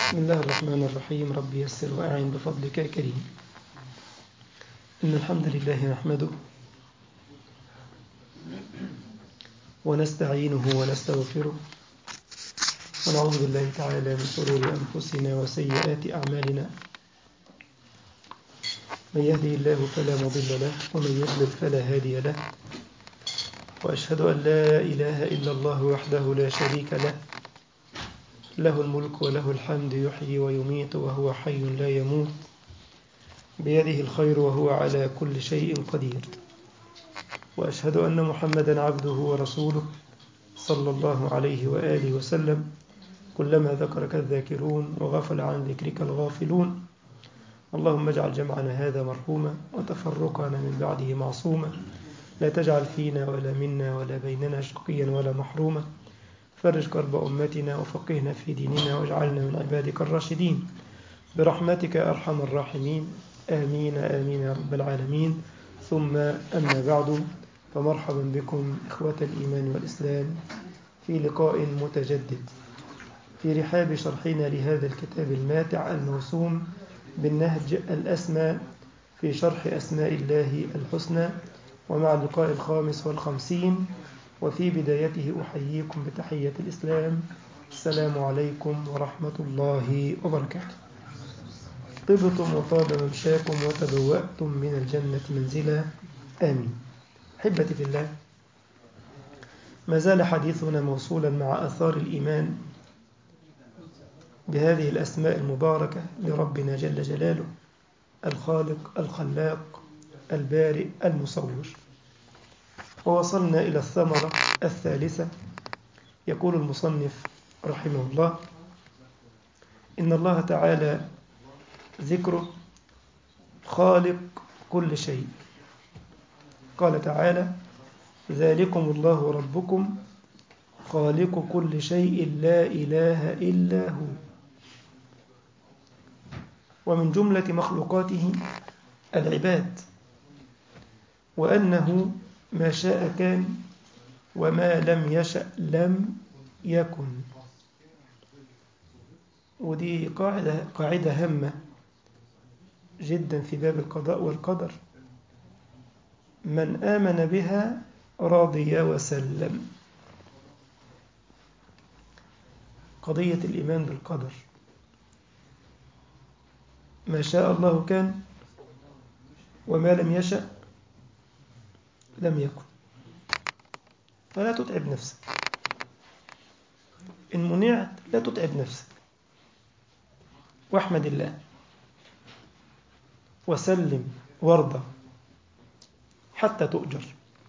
بسم الله الرحمن الرحيم رب يسر وأعن بفضلك يا كريم إن الحمد لله نحمده ونستعينه ونستغفره ونعوذ بالله تعالى من شرور أنفسنا وسيئات أعمالنا من يهدي الله فلا مضل له ومن يضلل فلا هادي له وأشهد أن لا إله إلا الله وحده لا شريك له له الملك وله الحمد يحيي ويميت وهو حي لا يموت بيده الخير وهو على كل شيء قدير وأشهد أن محمدا عبده ورسوله صلى الله عليه وآله وسلم كلما ذكرك الذاكرون وغفل عن ذكرك الغافلون اللهم اجعل جمعنا هذا مرحوما وتفرقنا من بعده معصوما لا تجعل فينا ولا منا ولا بيننا شقيا ولا محروما فرج كرب أمتنا وفقهنا في ديننا واجعلنا من عبادك الراشدين برحمتك يا أرحم الراحمين آمين آمين يا رب العالمين ثم أما بعد فمرحبا بكم إخوة الإيمان والإسلام في لقاء متجدد في رحاب شرحنا لهذا الكتاب الماتع الموسوم بالنهج الأسمى في شرح أسماء الله الحسنى ومع اللقاء الخامس والخمسين وفي بدايته أحييكم بتحية الإسلام السلام عليكم ورحمة الله وبركاته طبتم وطاب ممشاكم وتبوأتم من الجنة منزلا آمين أحبتي في الله ما زال حديثنا موصولا مع أثار الإيمان بهذه الأسماء المباركة لربنا جل جلاله الخالق الخلاق البارئ المصور ووصلنا إلى الثمرة الثالثة يقول المصنف رحمه الله إن الله تعالى ذكره خالق كل شيء قال تعالى ذلكم الله ربكم خالق كل شيء لا إله إلا هو ومن جملة مخلوقاته العباد وأنه ما شاء كان وما لم يشأ لم يكن ودي قاعدة, قاعدة هامة جدا في باب القضاء والقدر من آمن بها رضي وسلم قضية الإيمان بالقدر ما شاء الله كان وما لم يشأ لم يكن فلا تتعب نفسك إن منعت لا تتعب نفسك واحمد الله وسلم وارضى حتى تؤجر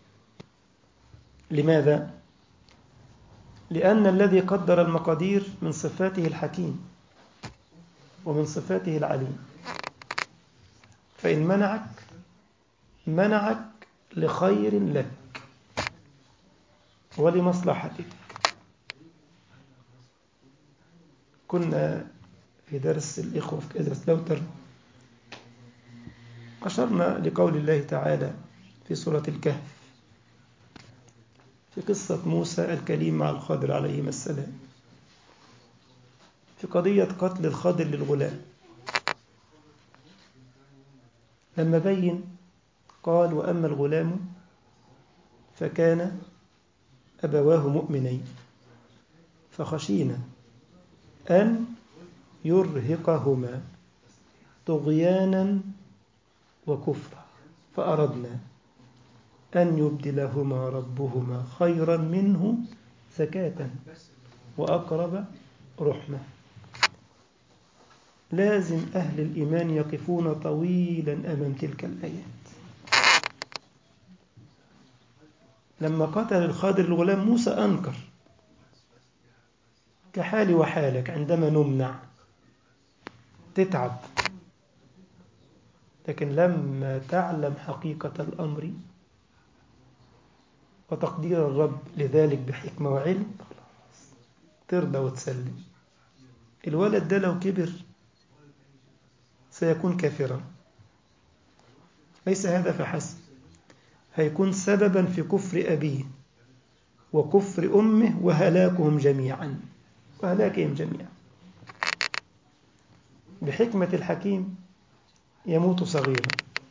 لماذا؟ لأن الذي قدر المقادير من صفاته الحكيم ومن صفاته العليم فإن منعك منعك لخير لك ولمصلحتك كنا في درس الإخوة في درس لوتر أشرنا لقول الله تعالى في سورة الكهف في قصة موسى الكليم مع الخضر عليهما السلام في قضية قتل الخضر للغلام لما بين قال وأما الغلام فكان أبواه مؤمنين فخشينا أن يرهقهما طغيانا وكفرا فأردنا أن يبدلهما ربهما خيرا منه زكاة وأقرب رحمة لازم أهل الإيمان يقفون طويلا أمام تلك الآيات لما قتل الخادر الغلام موسى أنكر كحالي وحالك عندما نمنع تتعب لكن لما تعلم حقيقة الأمر وتقدير الرب لذلك بحكمة وعلم ترضى وتسلم الولد ده لو كبر سيكون كافرا ليس هذا فحسب هيكون سببا في كفر أبيه وكفر أمه وهلاكهم جميعا وهلاكهم جميعا بحكمة الحكيم يموت صغيرا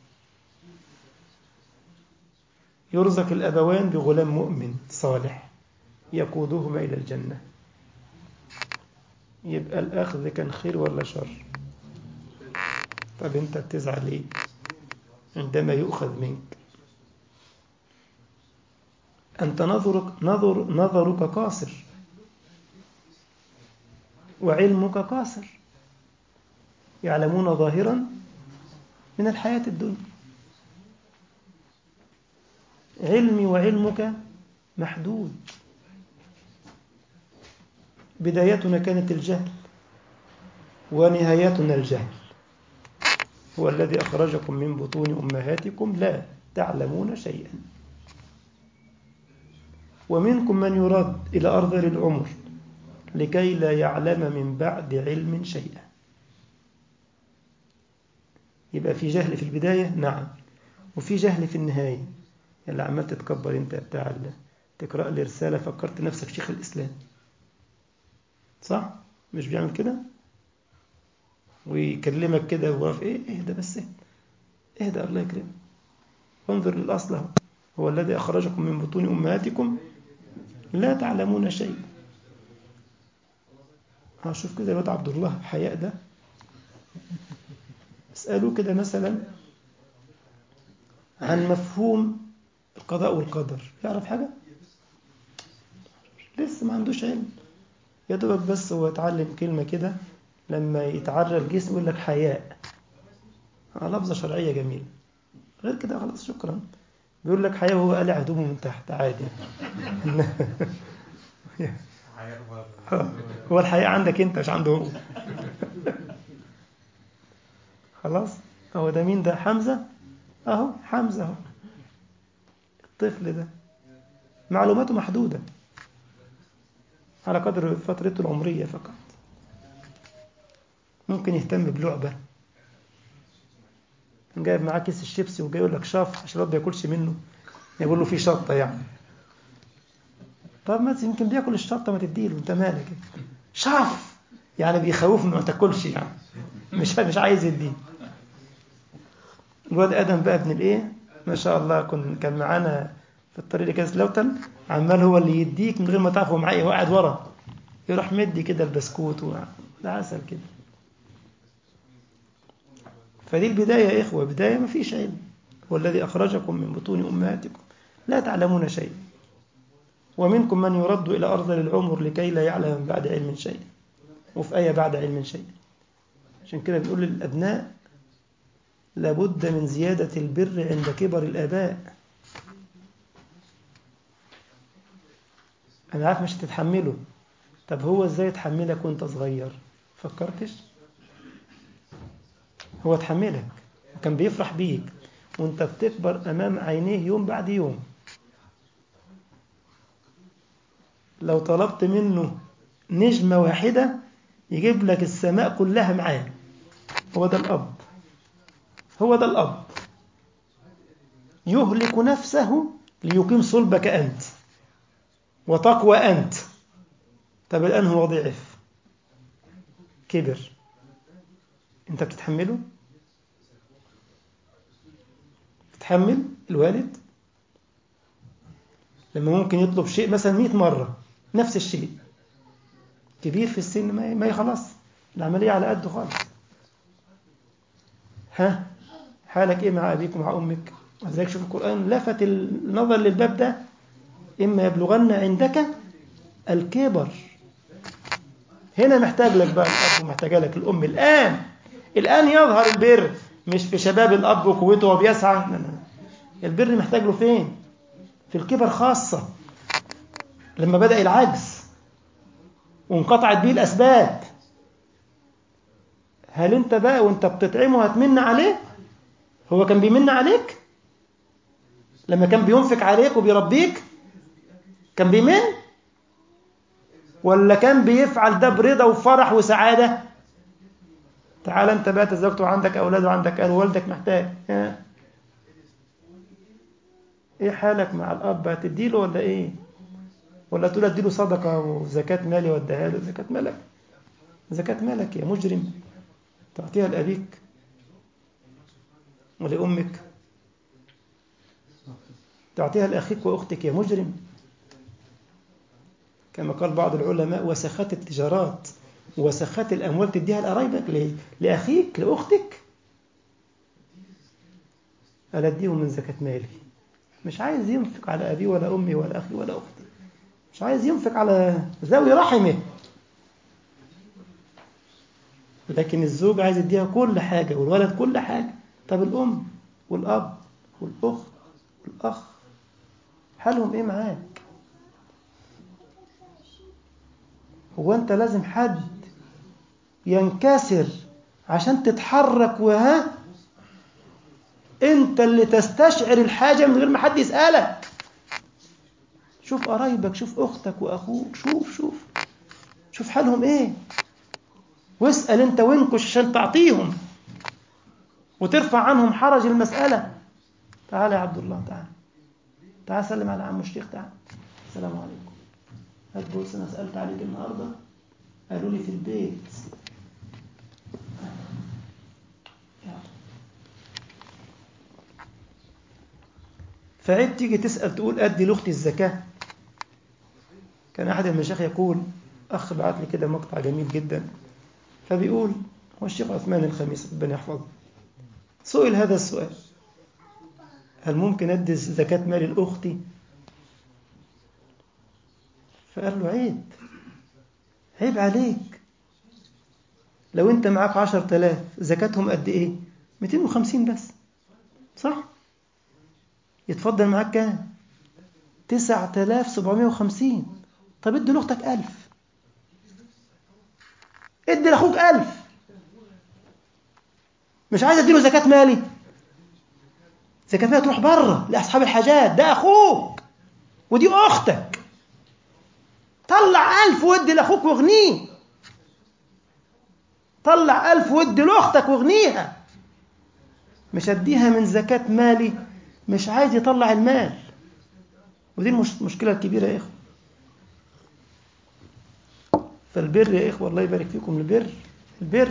يرزق الأبوان بغلام مؤمن صالح يقودهما إلى الجنة يبقى الأخذ كان خير ولا شر طب أنت بتزعل ليه عندما يؤخذ منك أنت نظرك نظر نظرك قاصر وعلمك قاصر يعلمون ظاهرا من الحياة الدنيا علمي وعلمك محدود بدايتنا كانت الجهل ونهايتنا الجهل هو الذي أخرجكم من بطون أمهاتكم لا تعلمون شيئا ومنكم من يرد إلى أرذل العمر لكي لا يعلم من بعد علم شيئا يبقى في جهل في البداية نعم وفي جهل في النهاية اللي عمال تتكبر انت بتاع تقرأ لي رسالة فكرت نفسك شيخ الإسلام صح؟ مش بيعمل كده؟ ويكلمك كده وواقف ايه اهدى بس اهدى اهدى الله يكرمك انظر للأصل اهو هو الذي أخرجكم من بطون أمهاتكم لا تعلمون شيء هشوف كده الواد عبد الله حياء ده اسألوه كده مثلا عن مفهوم القضاء والقدر يعرف حاجة؟ لسه ما عندوش علم يا دوبك بس هو يتعلم كلمة كده لما يتعرى الجسم يقول لك حياء لفظة شرعية جميلة غير كده خلاص شكرا بيقول لك حياء وهو قالع هدومه من تحت عادي هو الحياء عندك انت مش عنده هو خلاص هو ده مين ده حمزة اهو حمزة اهو الطفل ده معلوماته محدودة على قدر فترته العمرية فقط ممكن يهتم بلعبة كان جايب معاه كيس الشيبسي وجاي يقول لك شاف عشان الواد ما ياكلش منه يقول له في شطة يعني طب ما يمكن بياكل الشطة ما تديله انت مالك شاف يعني بيخوفه ما تاكلش يعني مش مش عايز يديه الواد ادم بقى ابن الايه ما شاء الله كن كان معانا في الطريق لكاس لوتن عمال هو اللي يديك من غير ما تعرف هو معايا وقاعد ورا يروح مدي كده البسكوت ده عسل كده فدي البداية يا إخوة بداية ما فيش علم هو الذي أخرجكم من بطون أمهاتكم لا تعلمون شيء ومنكم من يرد إلى أرض العمر لكي لا يعلم من بعد علم شيء وفي آية بعد علم شيء عشان كده بنقول للأبناء لابد من زيادة البر عند كبر الآباء أنا عارف مش هتتحمله طب هو إزاي يتحملك وأنت صغير فكرتش هو تحملك وكان بيفرح بيك وانت بتكبر امام عينيه يوم بعد يوم لو طلبت منه نجمة واحدة يجيب لك السماء كلها معاه هو ده الأب هو ده الأب يهلك نفسه ليقيم صلبك أنت وتقوى أنت طب الآن هو ضعف كبر انت بتتحمله بتتحمل الوالد لما ممكن يطلب شيء مثلا 100 مرة نفس الشيء كبير في السن ما ما خلاص العملية على قده خالص ها حالك ايه مع ابيك ومع امك ولذلك شوف القرآن لفت النظر للباب ده إما يبلغن عندك الكبر هنا محتاج لك بقى الأب ومحتاجة لك الأم الآن الآن يظهر البر مش في شباب الأب وقوته وبيسعى لا لا. البر محتاج له فين في الكبر خاصة لما بدأ العجز وانقطعت بيه الأسباب هل انت بقى وانت بتطعمه هتمن عليه هو كان بيمن عليك لما كان بينفق عليك وبيربيك كان بيمن ولا كان بيفعل ده برضا وفرح وسعادة تعال انت بقى تزوجت وعندك اولاد وعندك اهل ووالدك محتاج ها. ايه حالك مع الاب هتديله ولا ايه ولا تقول اديله صدقة وزكاة مالي واديها له زكاة مالك زكاة مالك يا مجرم تعطيها لأبيك ولأمك تعطيها لأخيك وأختك يا مجرم كما قال بعض العلماء وسخات التجارات وسخات الأموال تديها لقرايبك لأخيك لأختك ألا أديهم من زكاة مالي مش عايز ينفق على أبي ولا أمي ولا أخي ولا أختي مش عايز ينفق على ذوي رحمه لكن الزوج عايز يديها كل حاجة والولد كل حاجة طب الأم والأب والأخت والأخ حالهم إيه معاك هو أنت لازم حد ينكسر عشان تتحرك وها أنت اللي تستشعر الحاجة من غير ما حد يسألك شوف قرايبك شوف أختك وأخوك شوف شوف شوف حالهم إيه واسأل أنت وانكش عشان تعطيهم وترفع عنهم حرج المسألة تعال يا عبد الله تعال تعال سلم على عم الشيخ تعال السلام عليكم هات بص انا سألت عليك النهارده قالوا لي في البيت فعيب تيجي تسأل تقول أدي لأختي الزكاة كان أحد المشايخ يقول أخ بعت لي كده مقطع جميل جدا فبيقول هو الشيخ عثمان الخميس ربنا يحفظه سئل هذا السؤال هل ممكن أدي زكاة مال لأختي فقال له عيب عيب عليك لو انت معاك عشر تلاف زكاتهم قد ايه 250 بس صح يتفضل معاك كام 9750 طب ادي لاختك 1000 ادي لاخوك 1000 مش عايز اديله زكاة مالي زكاة مالي تروح بره لأصحاب الحاجات ده أخوك ودي أختك طلع ألف ودي لأخوك واغنيه طلع ألف ودي لأختك واغنيها مش أديها من زكاة مالي مش عايز يطلع المال ودي المشكلة الكبيرة يا إخوة فالبر يا إخوة الله يبارك فيكم البر البر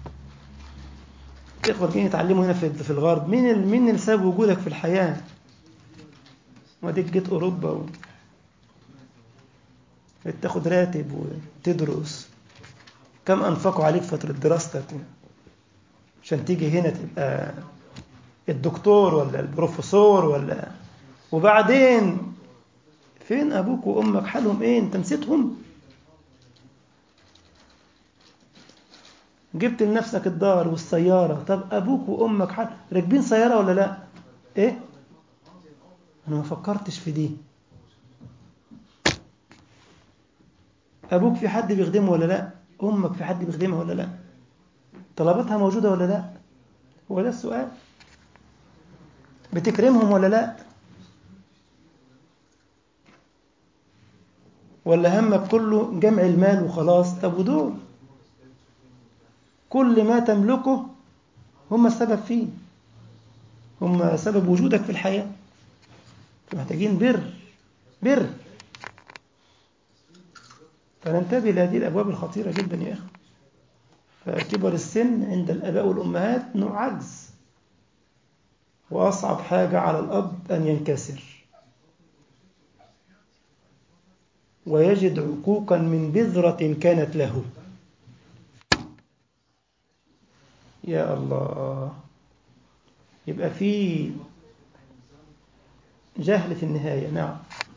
الإخوة جايين يتعلموا هنا في في الغرب مين ال... مين اللي ساب وجودك في الحياة واديك جيت أوروبا و... تاخد راتب وتدرس كم أنفقوا عليك فترة دراستك عشان تيجي هنا تبقى الدكتور ولا البروفيسور ولا وبعدين فين أبوك وأمك حالهم إيه أنت نسيتهم جبت لنفسك الدار والسيارة طب أبوك وأمك حال راكبين سيارة ولا لا إيه أنا ما فكرتش في دي أبوك في حد بيخدمه ولا لا أمك في حد بيخدمها ولا لا طلباتها موجودة ولا لا هو ده السؤال بتكرمهم ولا لا ولا همك كله جمع المال وخلاص طب ودول كل ما تملكه هم السبب فيه هم سبب وجودك في الحياة محتاجين بر بر فننتبه لهذه الأبواب الخطيرة جدا يا أخي فكبر السن عند الآباء والأمهات نوع عجز وأصعب حاجة على الأب أن ينكسر ويجد عقوقا من بذرة كانت له يا الله يبقى في جهل في النهاية نعم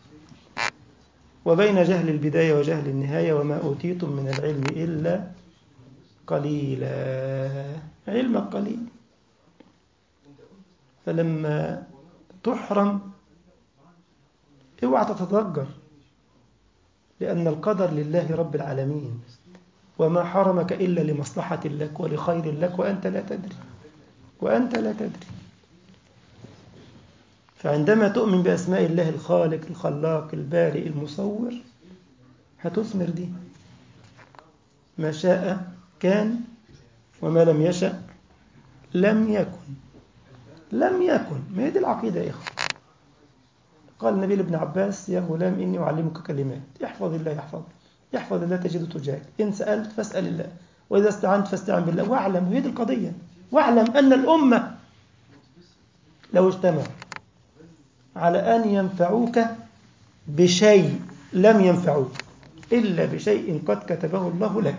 وبين جهل البداية وجهل النهاية وما أوتيتم من العلم إلا قليلا علم قليل فلما تحرم اوعى تتضجر لأن القدر لله رب العالمين وما حرمك إلا لمصلحة لك ولخير لك وأنت لا تدري وأنت لا تدري فعندما تؤمن بأسماء الله الخالق الخلاق البارئ المصور هتثمر دي ما شاء كان وما لم يشأ لم يكن لم يكن ما هي دي العقيدة يا إخوة قال النبي لابن عباس يا غلام إني أعلمك كلمات احفظ الله يحفظ احفظ الله تجد تجاهك إن سألت فاسأل الله وإذا استعنت فاستعن بالله واعلم هي دي القضية واعلم أن الأمة لو اجتمعوا على أن ينفعوك بشيء لم ينفعوك إلا بشيء قد كتبه الله لك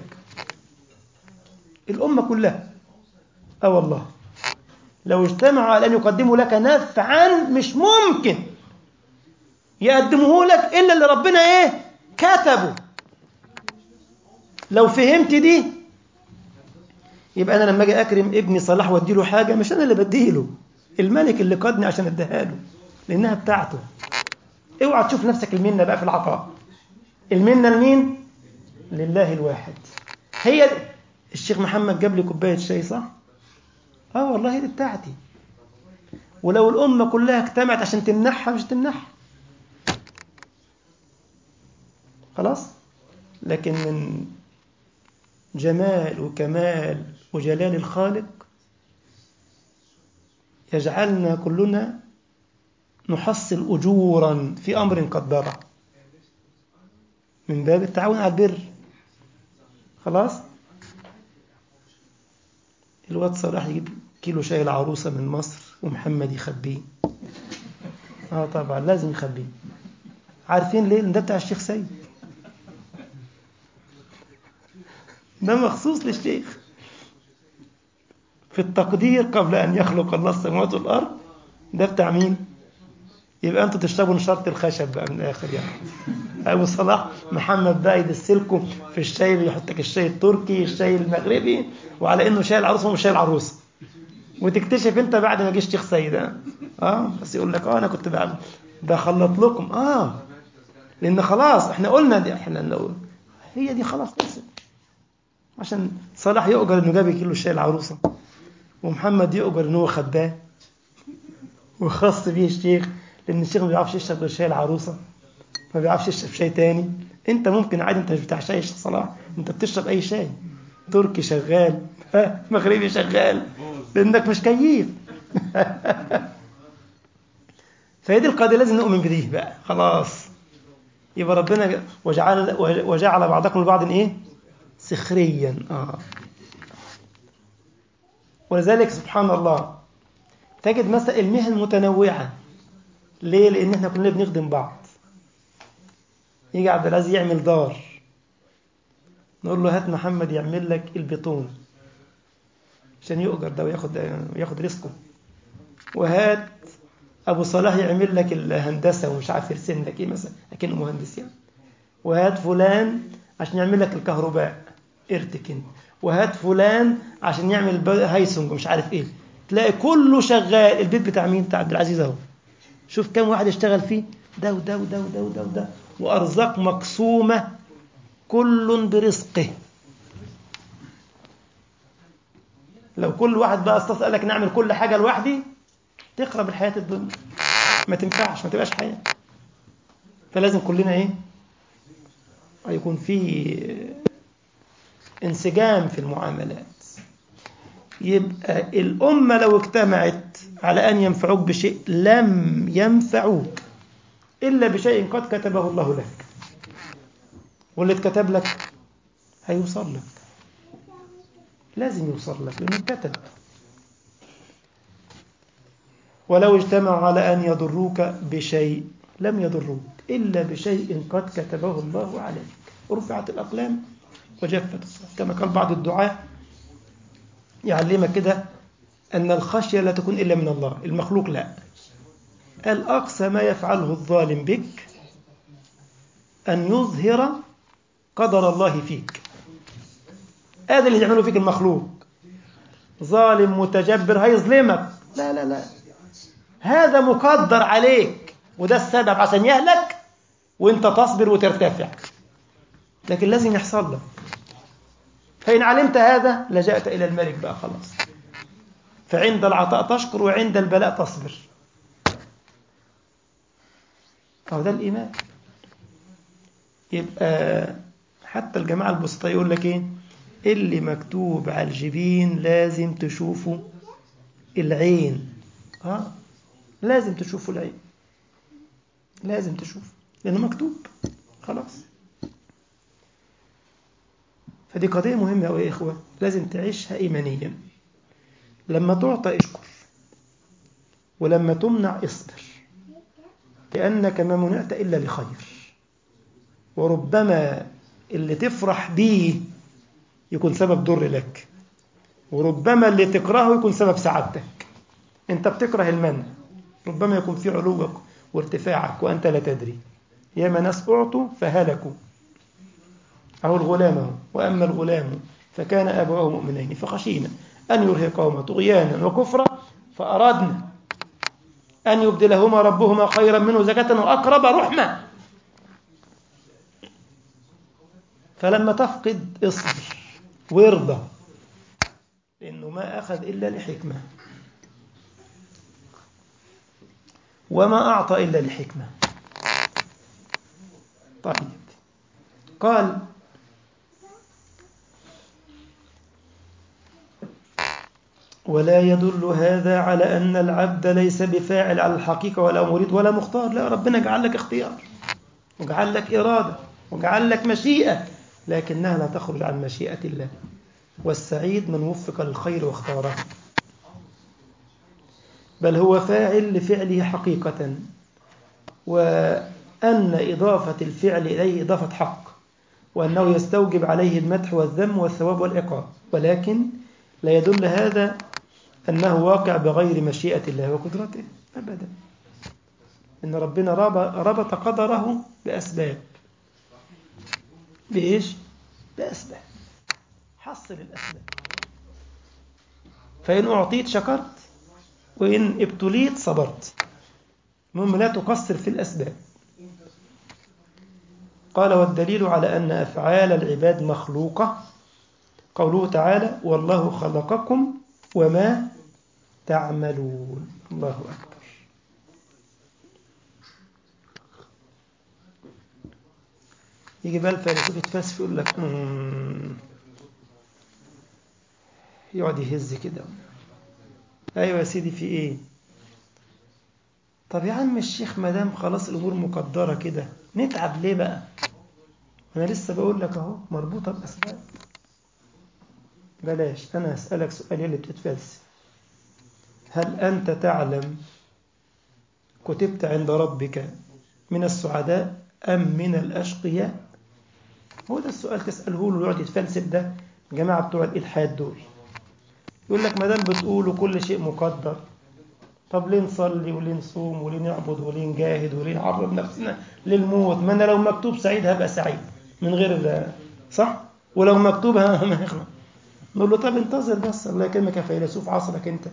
الأمة كلها أه والله لو اجتمعوا على أن يقدموا لك نفعا مش ممكن يقدموه لك إلا اللي ربنا إيه كتبه لو فهمت دي يبقى أنا لما أجي أكرم ابني صلاح وأديله حاجة مش أنا اللي بديله الملك اللي قادني عشان أديها له لأنها بتاعته اوعى تشوف نفسك المنة بقى في العطاء المنة لمين؟ لله الواحد هي الشيخ محمد جاب لي كوباية شاي صح؟ اه والله دي بتاعتي ولو الأمة كلها اجتمعت عشان تمنحها مش تمنحها خلاص؟ لكن من جمال وكمال وجلال الخالق يجعلنا كلنا نحصل أجورا في أمر قدره من باب التعاون على البر خلاص الواد صلاح يجيب كيلو شاي العروسة من مصر ومحمد يخبيه اه طبعا لازم يخبيه عارفين ليه ده بتاع الشيخ سيد ده مخصوص للشيخ في التقدير قبل أن يخلق الله السماوات والأرض ده بتاع مين؟ يبقى أنتوا تشربوا نشارة الخشب بقى من الآخر يعني أبو صلاح محمد بقى يدسلكم في الشاي اللي يحطك الشاي التركي الشاي المغربي وعلى إنه شاي العروسة ومش شاي العروسة وتكتشف أنت بعد ما جيش شيخ سيد اه بس يقول لك اه أنا كنت بعمل بخلط لكم اه لأن خلاص احنا قلنا دي احنا نقول هي دي خلاص بس عشان صلاح يؤجر انه جاب كيلو شاي العروسه ومحمد يؤجر ان هو خباه وخص بيه الشيخ لان الشيخ ما بيعرفش يشرب غير شاي العروسه ما بيعرفش يشرب شاي تاني انت ممكن عادي انت مش بتاع شاي يا شيخ صلاح انت بتشرب اي شاي تركي شغال ها مغربي شغال لانك مش كيف فهي دي القضيه لازم نؤمن بدي بقى خلاص يبقى ربنا وجعل وجعل بعضكم لبعض ايه سخريا آه. ولذلك سبحان الله تجد مثلا المهن متنوعة ليه؟ لأن احنا كلنا بنخدم بعض يجي عبد العزيز يعمل دار نقول له هات محمد يعمل لك البيتون عشان يؤجر ده وياخد وياخد رزقه وهات ابو صلاح يعمل لك الهندسه ومش عارف يرسم لك ايه مثلا اكنه مهندس يعني وهات فلان عشان يعمل لك الكهرباء ارتكن وهات فلان عشان يعمل هايسونج ومش عارف ايه تلاقي كله شغال البيت بتاع مين بتاع عبد العزيز اهو شوف كم واحد اشتغل فيه ده وده وده وده وده وده وارزاق مقسومه كل برزقه لو كل واحد بقى استص قال لك نعمل كل حاجه لوحدي تخرب الحياه الدنيا ما تنفعش ما تبقاش حياه فلازم كلنا ايه يكون في انسجام في المعاملات يبقى الأمة لو اجتمعت على أن ينفعوك بشيء لم ينفعوك إلا بشيء قد كتبه الله لك واللي اتكتب لك هيوصل لك لازم يوصل لك لأنه كتب ولو اجتمعوا على أن يضروك بشيء لم يضروك إلا بشيء قد كتبه الله عليك رفعت الأقلام وجفت الصحف كما قال بعض الدعاة يعلمك كده أن الخشية لا تكون إلا من الله المخلوق لا قال أقصى ما يفعله الظالم بك أن يظهر قدر الله فيك هذا اللي يعمله فيك المخلوق ظالم متجبر هيظلمك لا لا لا هذا مقدر عليك وده السبب عشان يهلك وانت تصبر وترتفع لكن لازم يحصل لك فإن علمت هذا لجأت إلى الملك بقى خلاص فعند العطاء تشكر وعند البلاء تصبر أو ده الإيمان يبقى حتى الجماعة البسطاء يقول لك إيه اللي مكتوب على الجبين لازم تشوفه العين آه لازم تشوفه العين لازم تشوفه لأنه مكتوب خلاص فدي قضية مهمة أوي يا إخوة لازم تعيشها إيمانيا لما تعطى اشكر ولما تمنع اصبر لأنك ما منعت إلا لخير وربما اللي تفرح بيه يكون سبب ضر لك وربما اللي تكرهه يكون سبب سعادتك انت بتكره المنع ربما يكون في علوك وارتفاعك وأنت لا تدري ياما ناس أعطوا فهلكوا أهو الغلام أهو وأما الغلام فكان أبواه مؤمنين فخشينا أن يرهقهما طغيانا وكفرا فأردنا أن يبدلهما ربهما خيرا منه زكاة وأقرب رحمة فلما تفقد اصبر وارضى لأنه ما أخذ إلا لحكمة وما أعطى إلا لحكمة طيب قال ولا يدل هذا على أن العبد ليس بفاعل على الحقيقة ولا مريد ولا مختار لا ربنا جعل لك اختيار وجعل لك إرادة وجعل لك مشيئة لكنها لا تخرج عن مشيئة الله والسعيد من وفق للخير واختاره بل هو فاعل لفعله حقيقة وأن إضافة الفعل إليه إضافة حق وأنه يستوجب عليه المدح والذم والثواب والعقاب ولكن لا يدل هذا أنه واقع بغير مشيئة الله وقدرته أبدا إن ربنا ربط قدره بأسباب بإيش؟ بأسباب حصل الأسباب فإن أعطيت شكرت وإن ابتليت صبرت المهم لا تقصر في الأسباب قال والدليل على أن أفعال العباد مخلوقة قوله تعالى والله خلقكم وما تعملون الله أكبر يجي بقى الفيلسوف يتفلسف يقول لك يقعد يهز كده ايوه يا سيدي في ايه طب يا عم الشيخ ما دام خلاص الامور مقدره كده نتعب ليه بقى انا لسه بقول لك اهو مربوطه باسباب بلاش انا اسالك سؤال اللي بتتفلسف هل انت تعلم كتبت عند ربك من السعداء ام من الاشقياء هو ده السؤال تساله له يقعد يتفلسف ده الجماعه بتوع الالحاد دول يقول لك ما دام بتقولوا كل شيء مقدر طب ليه نصلي وليه نصوم وليه نعبد وليه نجاهد وليه نعرض نفسنا للموت ما انا لو مكتوب سعيد هبقى سعيد من غير صح ولو مكتوب ما يخلق نقول له طب انتظر بس الله يكرمك يا فيلسوف عصرك انت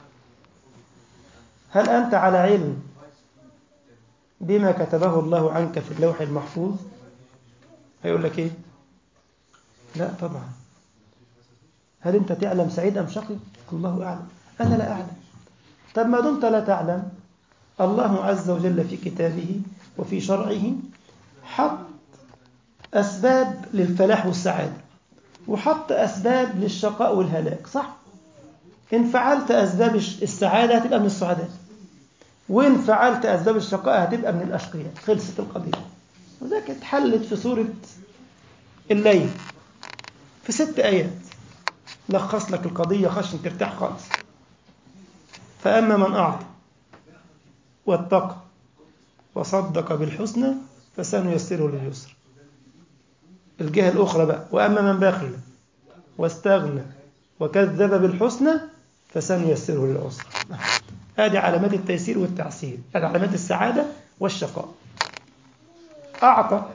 هل انت على علم بما كتبه الله عنك في اللوح المحفوظ هيقول لك ايه لا طبعا هل أنت تعلم سعيد أم شقي الله أعلم أنا لا أعلم طب ما دمت لا تعلم الله عز وجل في كتابه وفي شرعه حط أسباب للفلاح والسعادة وحط أسباب للشقاء والهلاك صح إن فعلت أسباب السعادة هتبقى من السعداء وإن فعلت أسباب الشقاء هتبقى من الأشقياء خلصت القضية وذاك اتحلت في سورة الليل في ست آيات لخص لك القضية خشن ترتاح خالص فأما من أعطى واتقى وصدق بالحسنى فسنيسره لليسر الجهة الأخرى بقى وأما من بخل واستغنى وكذب بالحسنى فسنيسره للعسر هذه علامات التيسير والتعسير هذه علامات السعادة والشقاء أعطى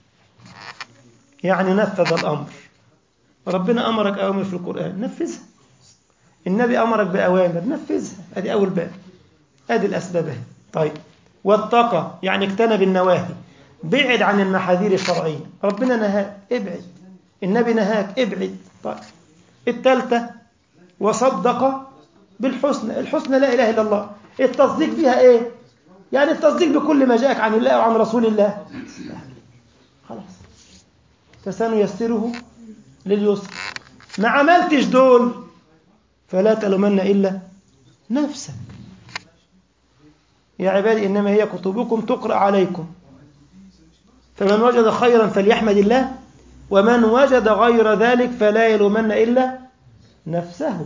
يعني نفذ الأمر ربنا أمرك أوامر في القرآن نفذها النبي أمرك بأوامر نفذها هذه أول باب هذه الأسباب هي. طيب واتقى يعني اجتنب النواهي بعد عن المحاذير الشرعية ربنا نهاك ابعد النبي نهاك ابعد طيب الثالثة وصدق بالحسنى الحسنى لا إله إلا الله التصديق فيها إيه يعني التصديق بكل ما جاءك عن الله وعن رسول الله خلاص فسنيسره لليسر ما عملتش دول فلا تلومن إلا نفسك يا عبادي إنما هي كتبكم تقرأ عليكم فمن وجد خيرا فليحمد الله ومن وجد غير ذلك فلا يلومن إلا نفسه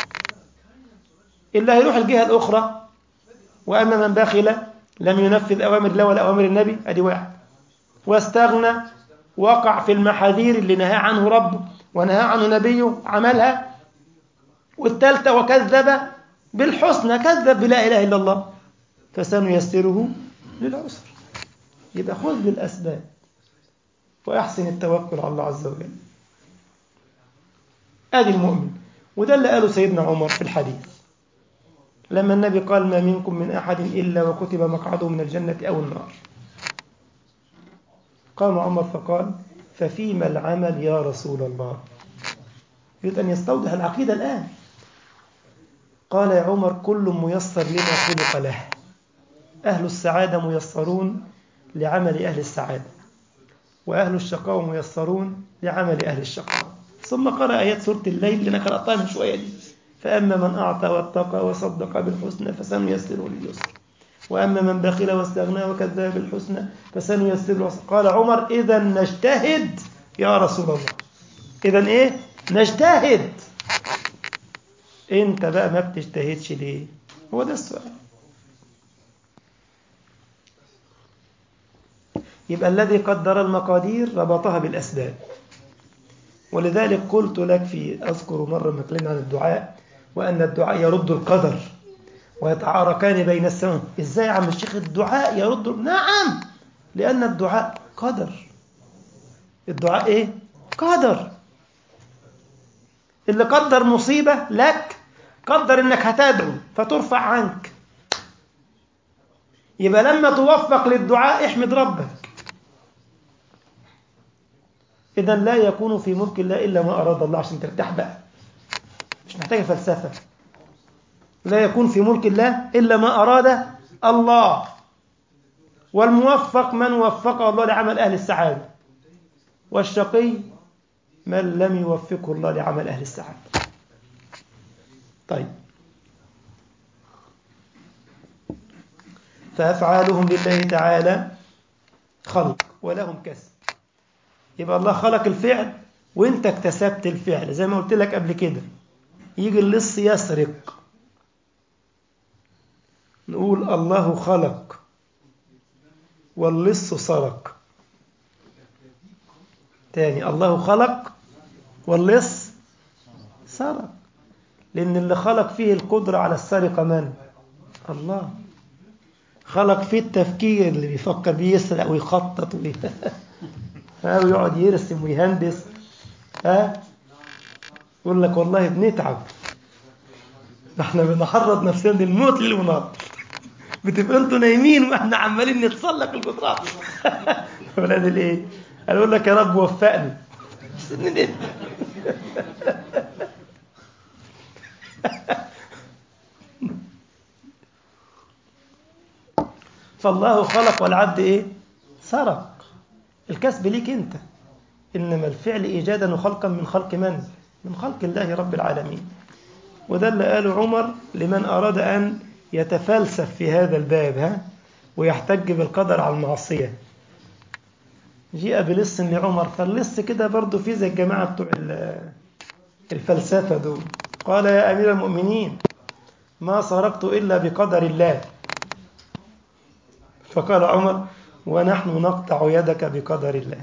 إلا هيروح الجهة الأخرى وأما من بخل لم ينفذ أوامر الله ولا أوامر النبي أدي واحد واستغنى وقع في المحاذير اللي نهى عنه ربه ونهى عنه نبيه عملها والثالثة وكذب بالحسنى كذب بلا إله إلا الله فسنيسره للعسر يبقى خذ بالأسباب وأحسن التوكل على الله عز وجل آدي المؤمن وده اللي قاله سيدنا عمر في الحديث لما النبي قال ما منكم من أحد إلا وكتب مقعده من الجنة أو النار قام عمر فقال ففيما العمل يا رسول الله يريد أن يستوضح العقيدة الآن قال يا عمر كل ميسر لما خلق له أهل السعادة ميسرون لعمل أهل السعادة وأهل الشقاء ميسرون لعمل أهل الشقاء ثم قرأ آيات سورة الليل اللي أنا قرأتها من شوية دي فأما من أعطى واتقى وصدق بالحسنى فسنيسره لليسر وأما من بخل واستغنى وكذب بالحسنى فسنيسره للعسر قال عمر إذا نجتهد يا رسول الله إذا إيه نجتهد أنت بقى ما بتجتهدش ليه هو ده السؤال يبقى الذي قدر المقادير ربطها بالأسباب ولذلك قلت لك في أذكر مرة ما اتكلمنا عن الدعاء وأن الدعاء يرد القدر ويتعاركان بين السماء إزاي يا عم الشيخ الدعاء يرد نعم لأن الدعاء قدر الدعاء إيه؟ قدر اللي قدر مصيبة لك قدر إنك هتدعو فترفع عنك يبقى لما توفق للدعاء احمد ربك إذا لا يكون في ملك الله إلا ما أراد الله عشان ترتاح بقى مش محتاجة فلسفة لا يكون في ملك الله إلا ما أراد الله والموفق من وفقه الله لعمل أهل السعادة والشقي من لم يوفقه الله لعمل أهل السعادة طيب فأفعالهم لله تعالى خلق ولهم كسب يبقى الله خلق الفعل وانت اكتسبت الفعل زي ما قلت لك قبل كده يجي اللص يسرق نقول الله خلق واللص سرق تاني الله خلق واللص سرق لأن اللي خلق فيه القدرة على السرقة من؟ الله خلق فيه التفكير اللي بيفكر بيه يسرق ويخطط وي... ها ويقعد يرسم ويهندس ها يقول لك والله بنتعب احنا بنحرض نفسنا للموت ليل ونهار بتبقى انتوا نايمين واحنا عمالين نتسلق القطرات ولاد الايه؟ قال يقول لك يا رب وفقني فالله خلق والعبد ايه سرق الكسب ليك انت انما الفعل ايجادا وخلقا من خلق من من خلق الله رب العالمين وده اللي قاله عمر لمن اراد ان يتفلسف في هذا الباب ها ويحتج بالقدر على المعصيه جيء بلص لعمر فاللص كده برضه في زي الجماعه بتوع الفلسفه دول قال يا امير المؤمنين ما سرقت الا بقدر الله فقال عمر ونحن نقطع يدك بقدر الله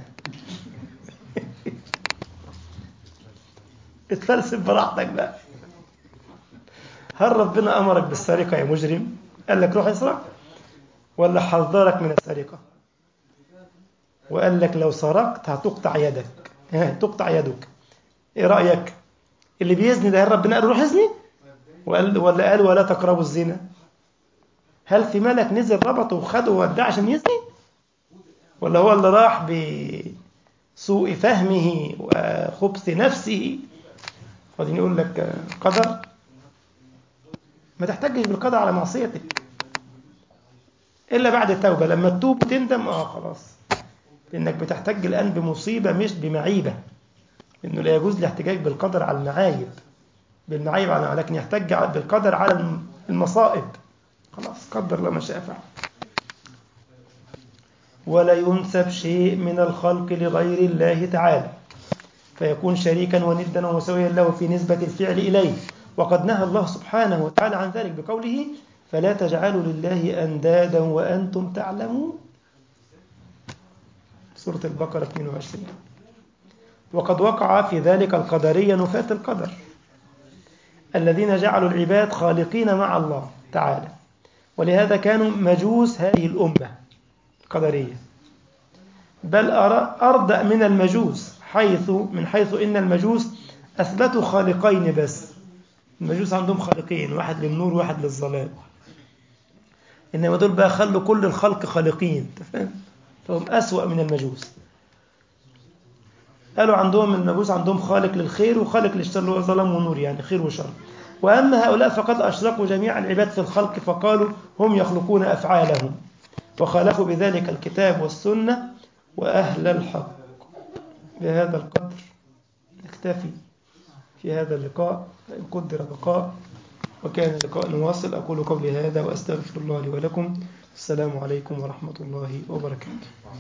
اتفلسف براحتك بقى هل ربنا امرك بالسرقه يا مجرم قال لك روح اسرق ولا حذرك من السرقه وقال لك لو سرقت هتقطع يدك تقطع يدك ايه رايك اللي بيزني ده هل ربنا قال روح ازني وقال ولا قال ولا تقربوا الزنا هل في ملك نزل ربطه وخده ووداه عشان يزني ولا هو اللي راح بسوء فهمه وخبث نفسه وبعدين يقول لك قدر ما تحتجش بالقدر على معصيتك الا بعد التوبه لما تتوب وتندم اه خلاص لانك بتحتج الان بمصيبه مش بمعيبه انه لا يجوز الاحتجاج بالقدر على المعايب بالمعايب على لكن يحتج بالقدر على المصائب خلاص قدر الله ما شاء فعل ولا ينسب شيء من الخلق لغير الله تعالى فيكون شريكا وندا ومسويا له في نسبة الفعل إليه وقد نهى الله سبحانه وتعالى عن ذلك بقوله فلا تجعلوا لله أندادا وأنتم تعلمون سورة البقرة 22 وقد وقع في ذلك القدرية نفاة القدر الذين جعلوا العباد خالقين مع الله تعالى ولهذا كانوا مجوس هذه الأمة القدرية بل أردأ من المجوس حيث من حيث إن المجوس أثبتوا خالقين بس المجوس عندهم خالقين واحد للنور وواحد للظلام إنما دول بقى خلوا كل الخلق خالقين تفهم فهم أسوأ من المجوس قالوا عندهم المجوس عندهم خالق للخير وخالق للشر اللي هو ظلام ونور يعني خير وشر وأما هؤلاء فقد أشركوا جميع العباد في الخلق فقالوا هم يخلقون أفعالهم وخالفوا بذلك الكتاب والسنة وأهل الحق بهذا القدر نكتفي في هذا اللقاء فإن قدر بقاء وكان لقاء واصل أقول قولي هذا وأستغفر الله لي ولكم السلام عليكم ورحمة الله وبركاته